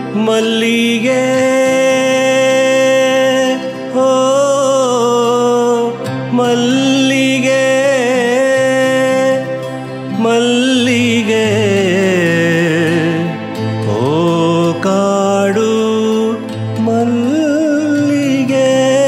ಮಲ್ಲಿಗೆ ಓ ಮಲ್ಲಿಗೆ ಮಲ್ಲಿಗೆ ಓ ಕಾಡು ಮಲ್ಲಿಗೆ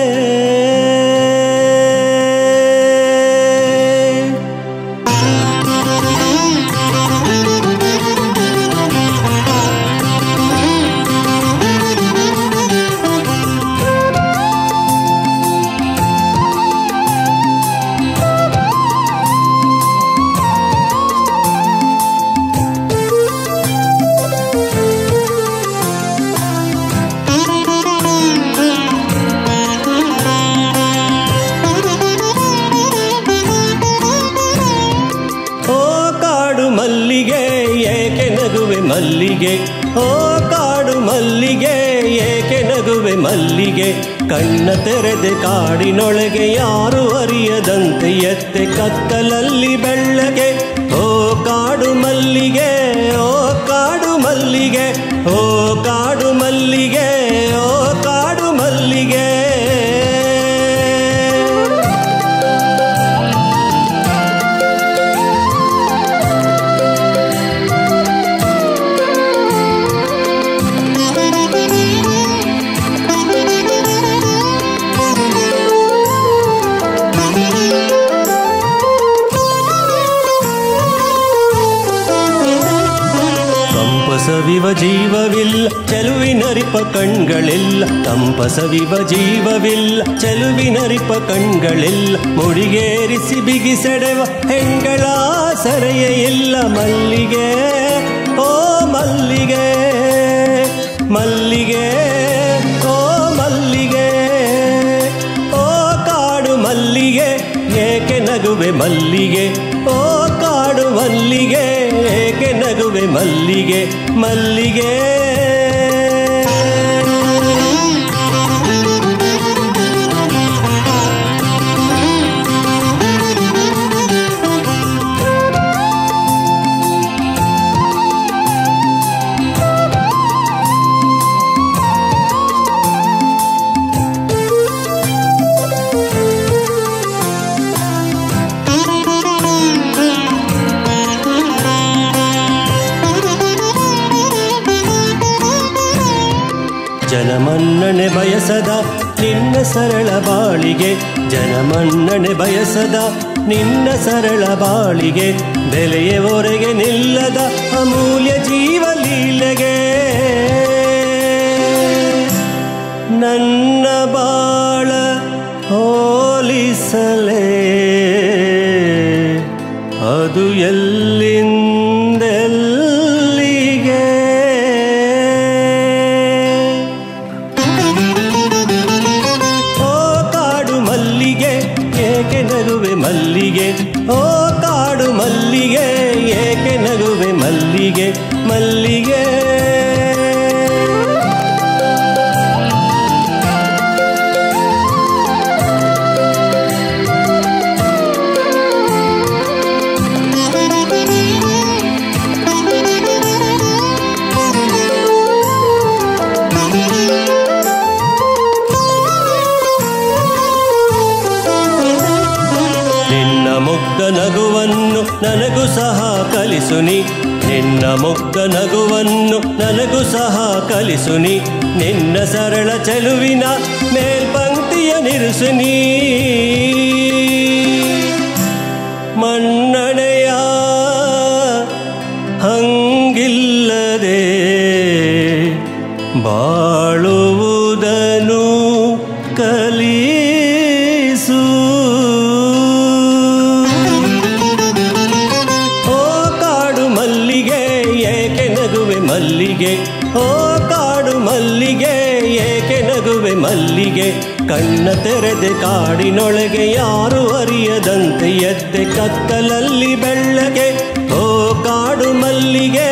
ಓ ಕಾಡು ಮಲ್ಲಿಗೆ ಏಕೆ ನಗುವೆ ಮಲ್ಲಿಗೆ ಓ ಕಾಡು ಮಲ್ಲಿಗೆ ಏಕೆ ನಗುವೆ ಮಲ್ಲಿಗೆ ಕಣ್ಣ ತೆರೆದೆ ಕಾಡಿನೊಳಗೆ ಯಾರು ಅರಿಯದಂತೆ ಎತ್ತೆ ಕತ್ತಲಲ್ಲಿ ಬೆಳ್ಳಗೆ ಓ ಕಾಡು ಮಲ್ಲಿಗೆ ಓ ಕಾಡು ಮಲ್ಲಿಗೆ ಓ ಕಾಡು ಮಲ್ಲಿಗೆ ಓ ಕಾಡು ಮಲ್ಲಿಗೆ ತಂಪಸವಿವ ಜೀವವಿಲ್ಲ ಚೆಲುವಿನರಿಪ ಕಣ್ಗಳಿಲ್ಲ ತಂಪಸವಿವ ಜೀವವಿಲ್ಲ ಚೆಲುವಿನರಿಪ ಕಣ್ಗಳಿಲ್ಲ ಮುಡಿಗೇರಿಸಿ ಬಿಗಿಸೆಡೆವ ಹೆಣ್ಗಳ ಸರೆಯ ಇಲ್ಲ ಮಲ್ಲಿಗೆ ಓ ಮಲ್ಲಿಗೆ ಮಲ್ಲಿಗೆ ಓ ಮಲ್ಲಿಗೆ ಓ ಕಾಡು ಮಲ್ಲಿಗೆ ಏಕೆ ನಗುವೆ ಮಲ್ಲಿಗೆ ಓ ಕಾಡು ಮಲ್ಲಿಗೆ ಏಕೆ ನಗುವೆ ಮಲ್ಲಿಗೆ ಮಲ್ಲಿಗೆ ಜನಮನ್ನಣೆ ಬಯಸದ ನಿನ್ನ ಸರಳ ಬಾಳಿಗೆ ಜನಮನ್ನಣೆ ಬಯಸದ ನಿನ್ನ ಸರಳ ಬಾಳಿಗೆ ಬೆಲೆಯವರೆಗೆ ನಿಲ್ಲದ ಅಮೂಲ್ಯ ಜೀವಲೀಲೆಗೆ ನನ್ನ ಬಾಳ ಹೋಲಿಸಲೇ ಅದು ಎಲ್ಲಿಂದೆಲ್ಲಿಗೆ ಓ ಕಾಡು ಮಲ್ಲಿಗೆ ಏಕೆ ನಗುವೆ ಮಲ್ಲಿಗೆ ಓ ಕಾಡು ಮಲ್ಲಿಗೆ ಏಕೆ ನಗುವೆ ಮಲ್ಲಿಗೆ ಮಲ್ಲಿಗೆ ನಿನ್ನ ಮುಗ್ಧ ನಗುವನ್ನು ನನಗೂ ಸಹ ಕಲಿಸುನಿ ನಿನ್ನ ಮುಗ್ಧ ನಗುವನ್ನು ನನಗೂ ಸಹ ಕಲಿಸುನಿ ನಿನ್ನ ಸರಳ ಚೆಲುವಿನ ಮೇಲ್ಪಂಕ್ತಿಯ ನಿರುಸುನಿ ಮನ್ನಣೆಯ ಹಂಗಿಲ್ಲದೆ ಬಾಳುವುದನು ಕಲಿಸು ಓ ಕಾಡು ಮಲ್ಲಿಗೆ ಏಕೆ ನಗುವೆ ಮಲ್ಲಿಗೆ ಓ ಕಾಡು ಮಲ್ಲಿಗೆ ಏಕೆ ನಗುವೆ ಮಲ್ಲಿಗೆ ಕಣ್ಣ ತೆರೆದೆ ಕಾಡಿನೊಳಗೆ ಯಾರು ಅರಿಯದಂತೆ ಎದ್ದೆ ಕತ್ತಲಲ್ಲಿ ಬೆಳ್ಳಗೆ ಓ ಕಾಡು ಮಲ್ಲಿಗೆ